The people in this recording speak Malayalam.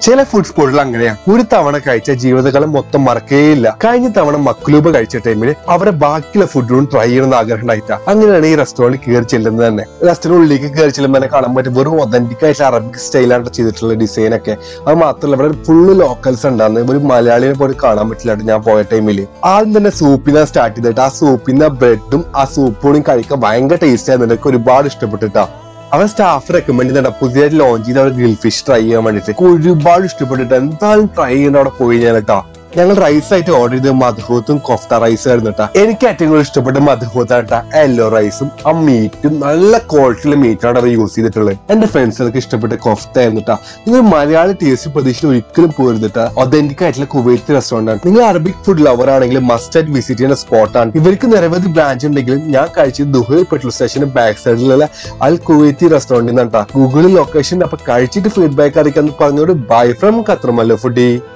ചില ഫുഡ് സ്പോട്ടുകൾ അങ്ങനെയാ ഒരു തവണ കഴിച്ച ജീവിതകാലം മൊത്തം മറക്കേയില്ല കഴിഞ്ഞ തവണ മക്ലൂബ് കഴിച്ച ടൈമിൽ അവരെ ബാക്കിയുള്ള ഫുഡും ട്രൈ ചെയ്യണമെന്ന് ആഗ്രഹം ഉണ്ടായിട്ടാ അങ്ങനെയാണ് ഈ റെസ്റ്റോറൻറ്റ് കയറി ചെല്ലുന്നത് തന്നെ റെസ്റ്റോറൻറ്റ് ഉള്ളിലേക്ക് കയറി ചെല്ലുമ്പോൾ തന്നെ കാണാൻ പറ്റും വെറും ഒതന്റിക് ആയിട്ട് അറബിക് സ്റ്റൈലാണ് ചെയ്തിട്ടുള്ള ഡിസൈൻ ഒക്കെ അത് മാത്രമല്ല ഇവിടെ ഫുള്ള് ലോക്കൽസ് ഉണ്ടാകുന്നത് ഒരു മലയാളിയെ പോലും കാണാൻ പറ്റില്ല ഞാൻ പോയ ടൈമിൽ ആദ്യം തന്നെ സൂപ്പിനാ സ്റ്റാർട്ട് ചെയ്തിട്ട് ആ സൂപ്പിന്റെ ബ്രെഡും ആ സൂപ്പും കഴിക്കാൻ ഭയങ്കര ടേസ്റ്റ് ആയിരുന്നു എനിക്ക് ഒരുപാട് ഇഷ്ടപ്പെട്ടിട്ടാ അവൻ സ്റ്റാഫ് റെക്കമെൻഡ് ചെയ്യുന്നുണ്ട് പുതിയതായിട്ട് ലോഞ്ച് ചെയ്ത ഗ്രിൽ ഫിഷ് ട്രൈ ചെയ്യാൻ വേണ്ടിട്ട് എനിക്ക് ഒരുപാട് ഇഷ്ടപ്പെട്ടിട്ട് എന്തായാലും ട്രൈ ചെയ്യേണ്ട അവിടെ പോയി ഞാൻ കേട്ടോ ഞങ്ങൾ റൈസ് ആയിട്ട് ഓർഡർ ചെയ്ത് മധുഹൂത്തും കൊഫ്ത റൈസും ആയിരുന്നു കേട്ടോ എനിക്ക് ഏറ്റവും കൂടുതൽ ഇഷ്ടപ്പെട്ട മധുഹൂത്താണ് കേട്ടോ യെല്ലോ റൈസും ആ മീറ്റും നല്ല ക്വാളിറ്റിയുള്ള മീറ്റാണ് അവർ യൂസ് ചെയ്തിട്ടുള്ളത് എന്റെ ഫ്രണ്ട്സുകൾക്ക് ഇഷ്ടപ്പെട്ട കൊഫ്ത ആയിരുന്നു കേട്ടോ നിങ്ങൾ മലയാളി ടേസ്റ്റ് പ്രതീക്ഷ ഒരിക്കലും പോരുന്നിട്ട് ഒതന്റിക് ആയിട്ടുള്ള കുവൈറ്റ് റെസ്റ്റോറന്റ് ആണ് നിങ്ങൾ അറബിക് ഫുഡ് ലവർ ആണെങ്കിൽ മസ്റ്റ് ആയിട്ട് വിസിറ്റ് ചെയ്യുന്ന സ്പോട്ടാണ് ഇവർക്ക് നിരവധി ബ്രാഞ്ച് ഉണ്ടെങ്കിലും ഞാൻ കഴിച്ചത് ദുഹൈ പെട്രോൾ സ്റ്റേഷന്റെ ബാക്ക് സൈഡിലുള്ള അൽ കുവൈത്തി റെസ്റ്റോറന്റിൽ നിന്നാണ് ഗൂഗിളിൽ ലൊക്കേഷൻ അപ്പൊ കഴിച്ചിട്ട് ഫീഡ്ബാക്ക് അറിയിക്കാന്ന് പറഞ്ഞോട് bye from Qatar Mallu foodie